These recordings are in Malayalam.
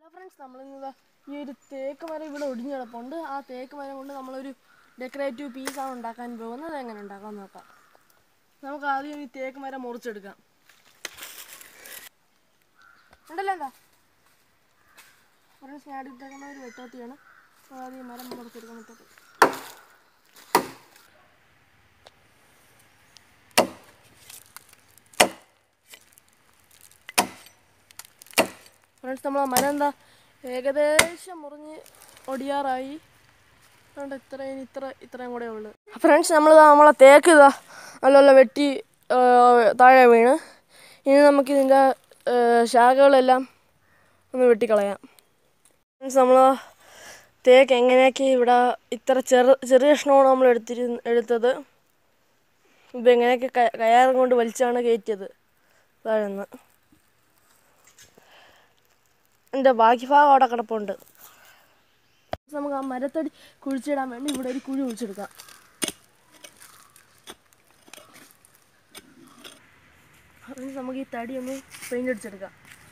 ഫ്രണ്ട്സ് നമ്മളിന്ന് ഈ ഒരു തേക്ക് മരം ഇവിടെ ഒടിഞ്ഞ് കിടപ്പുണ്ട് ആ തേക്ക് മരം കൊണ്ട് നമ്മളൊരു ഡെക്കറേറ്റീവ് പീസാണ് ഉണ്ടാക്കാൻ പോകുന്നത് എങ്ങനെ ഉണ്ടാക്കാൻ നോക്കാം നമുക്ക് ആദ്യം ഈ തേക്ക് മരം മുറിച്ചെടുക്കാം ഉണ്ടല്ലോ എന്താ ഫ്രണ്ട്സ് ഞാൻ എടുത്തേക്കുന്ന ഒരു വെട്ടോത്തിയാണ് അപ്പോൾ ആദ്യം ഈ മരം മുറിച്ചെടുക്കാൻ വെട്ടോത്തി ഫ്രണ്ട്സ് നമ്മൾ മരം എന്താ ഏകദേശം മുറിഞ്ഞ് ഒടിയാറായി അതുകൊണ്ട് ഇത്രയും ഇത്ര ഇത്രയും കൂടെ ഉള്ളു ഫ്രണ്ട്സ് നമ്മൾ നമ്മളെ തേക്ക് ഇതാ നല്ലോണം വെട്ടി ആ, താഴെ വീണ് ഇനി നമുക്കിതിൻ്റെ ആ, ശാഖകളെല്ലാം ഒന്ന് വെട്ടിക്കളയാം ഫ്രണ്ട്സ് നമ്മൾ തേക്ക് എങ്ങനെയൊക്കെ ഇവിടെ ഇത്ര ചെറു ചെറിയ കഷ്ണമാണ് നമ്മൾ എടുത്തിരു എടുത്തത് ഇപ്പം എങ്ങനെയൊക്കെ ക- കയറും കൊണ്ട് വലിച്ചാണ് കയറ്റിയത് താഴെന്ന് എൻ്റെ ബാക്കി ഭാഗം അവിടെ കിടപ്പുണ്ട് നമുക്ക് ആ മരത്തടി കുഴിച്ചിടാൻ വേണ്ടി ഇവിടെ ഒരു കുഴി കുഴിച്ചെടുക്കാം അതിന് നമുക്ക് ഈ തടി ഒന്ന് പെയിൻ്റ് അടിച്ചെടുക്കാം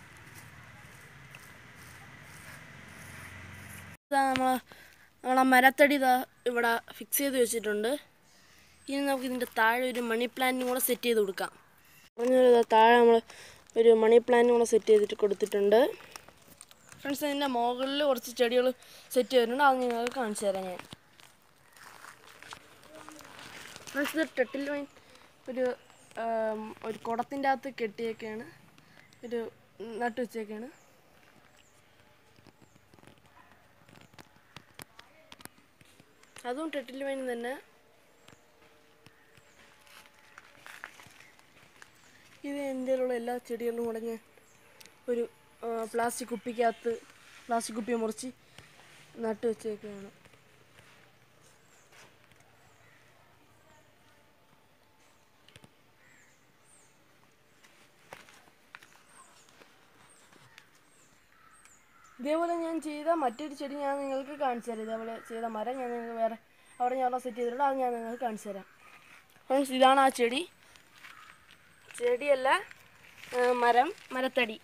ഇതാ നമ്മൾ നമ്മൾ ആ മരത്തടി ഇതാ ഇവിടെ ഫിക്സ് ചെയ്ത് വെച്ചിട്ടുണ്ട് ഇനി നമുക്ക് ഇതിൻ്റെ താഴെ ഒരു മണി പ്ലാന്റും കൂടെ സെറ്റ് ചെയ്ത് കൊടുക്കാം പറഞ്ഞൊരു ഇതാ താഴെ നമ്മൾ ഒരു മണി പ്ലാന്റും കൂടെ സെറ്റ് ചെയ്തിട്ട് കൊടുത്തിട്ടുണ്ട് ഫ്രണ്ട്സ് ഇതിൻ്റെ മുകളിൽ കുറച്ച് ചെടികൾ സെറ്റ് ചെയ്തിട്ടുണ്ട് അത് നിങ്ങൾക്ക് കാണിച്ചു തരാം ഞാൻ ഫ്രണ്ട്സ് ഇത് ടെട്ടിൽ വൈൻ ഒരു ആം, ഒരു കുടത്തിൻ്റെ അകത്ത് കെട്ടിയൊക്കെയാണ് ഒരു നട്ട് വെച്ചേക്കാണ് അതും ടെട്ടിൽ വൈൻ തന്നെ ഇത് എൻ്റെ എല്ലാ ചെടികളും കൂടെ ഞാൻ ഒരു ആ, പ്ലാസ്റ്റിക് കുപ്പിക്കകത്ത് പ്ലാസ്റ്റിക് കുപ്പി മുറിച്ച് നട്ട് വെച്ചേക്കുകയാണ് ഇതേപോലെ ഞാൻ ചെയ്ത മറ്റൊരു ചെടി ഞാൻ നിങ്ങൾക്ക് കാണിച്ചു തരാം ഇതേപോലെ ചെയ്ത മരം ഞാൻ നിങ്ങൾക്ക് വേറെ അവിടെ ഞാൻ സെറ്റ് ചെയ്തിട്ടുണ്ട് അത് ഞാൻ നിങ്ങൾക്ക് കാണിച്ചു തരാം ഫ്രണ്ട്സ് ഇതാണ് ആ ചെടി ചെടിയല്ല ആ, മരം മരത്തടി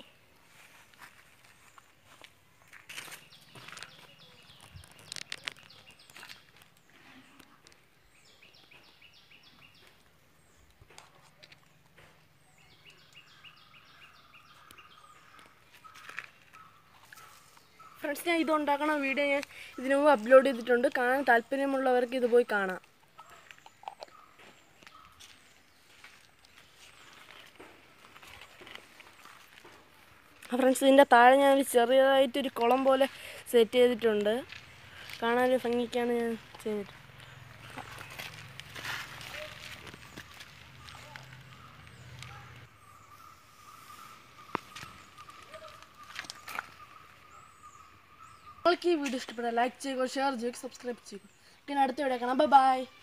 ഫ്രണ്ട്സ് ഞാൻ ഇത് ഉണ്ടാക്കണ വീഡിയോ ഞാൻ ഇതിനു മുമ്പ് അപ്ലോഡ് ചെയ്തിട്ടുണ്ട് കാണാൻ താല്പര്യമുള്ളവർക്ക് ഇത് പോയി കാണാം ഫ്രണ്ട്സ് ഇതിൻ്റെ താഴെ ഞാൻ ഒരു ചെറിയതായിട്ടൊരു കുളം പോലെ സെറ്റ് ചെയ്തിട്ടുണ്ട് കാണാനൊരു ഭംഗിക്കാണ് ഞാൻ ചെയ്തിട്ട് നിങ്ങൾക്ക് ഈ വീഡിയോ ഇഷ്ടപ്പെട്ടാൽ ലൈക്ക് ചെയ്യുക ഷെയർ ചെയ്യുക സബ്സ്ക്രൈബ് ചെയ്യുക പിന്നെ അടുത്ത വീഡിയോ കാണാം ബൈ